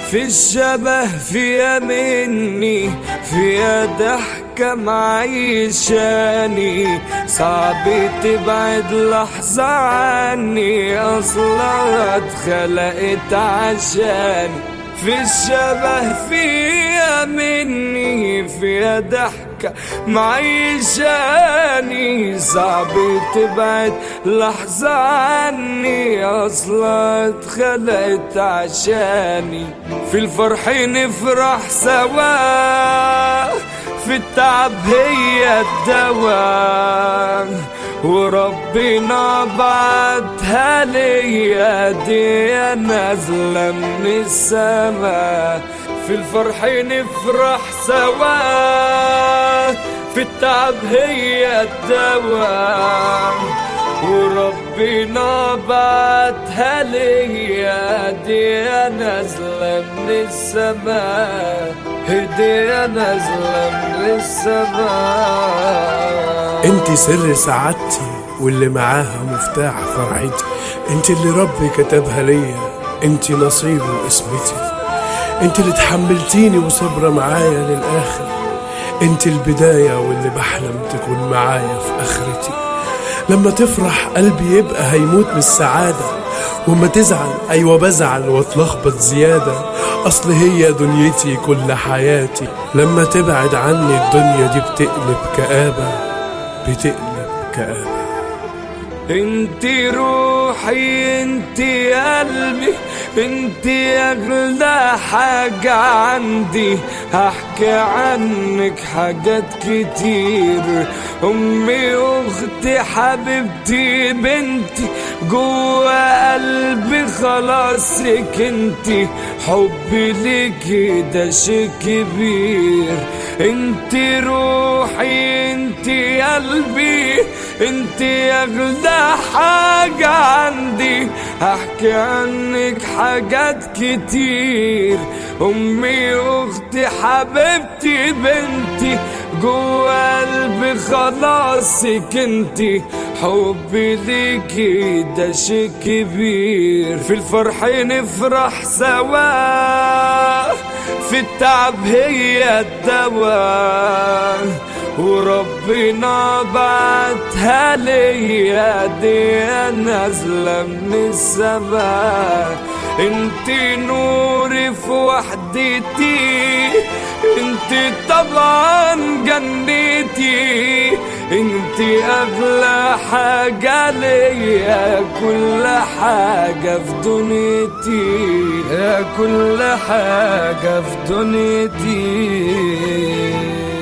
في الشبه فيها مني فيها ضحكة معيشاني صعب تبعد لحظة عني أصلا اتخلقت عشاني في الشبه فيها مني فيها ضحكة معيشاني صعب تبعد لحظة عني أصلا اتخلقت عشاني في الفرح نفرح سوا في التعب هي الدواء وربنا بعتها ليا دي نازلة من السما في الفرح نفرح سوا في التعب هي الدواء وربنا بعتها ليا دي نازلة من السما هدية نازلة من السما انت سر سعادتي واللي معاها مفتاح فرحتي انت اللي ربي كتبها ليا انت نصيبي واسمتي انت اللي تحملتيني وصبرة معايا للآخر انت البداية واللي بحلم تكون معايا في آخرتي لما تفرح قلبي يبقى هيموت من السعادة وما تزعل أيوة بزعل واتلخبط زيادة أصل هي دنيتي كل حياتي لما تبعد عني الدنيا دي بتقلب كآبة بتقلب كآبة انت روحي انت قلبي انت اغلى حاجة عندي هحكي عنك حاجات كتير امي اختي حبيبتي بنتي جوا قلبي خلاص سكنتي حبي ليكي ده شي كبير انت روحي انت قلبي انت اغلى حاجة عندي هحكي عنك حاجات كتير امي اختي حبيبتي بنتي جوا قلبي خلاص سكنتي حبي ليكي ده شي كبير في الفرح نفرح سوا في التعب هي الدواء وربنا بعتها ليا دي نازلة من السماء انت نوري في وحدتي انت طبعا جنتي انت اغلى حاجة ليا كل حاجة في دنيتي يا كل حاجة في دنيتي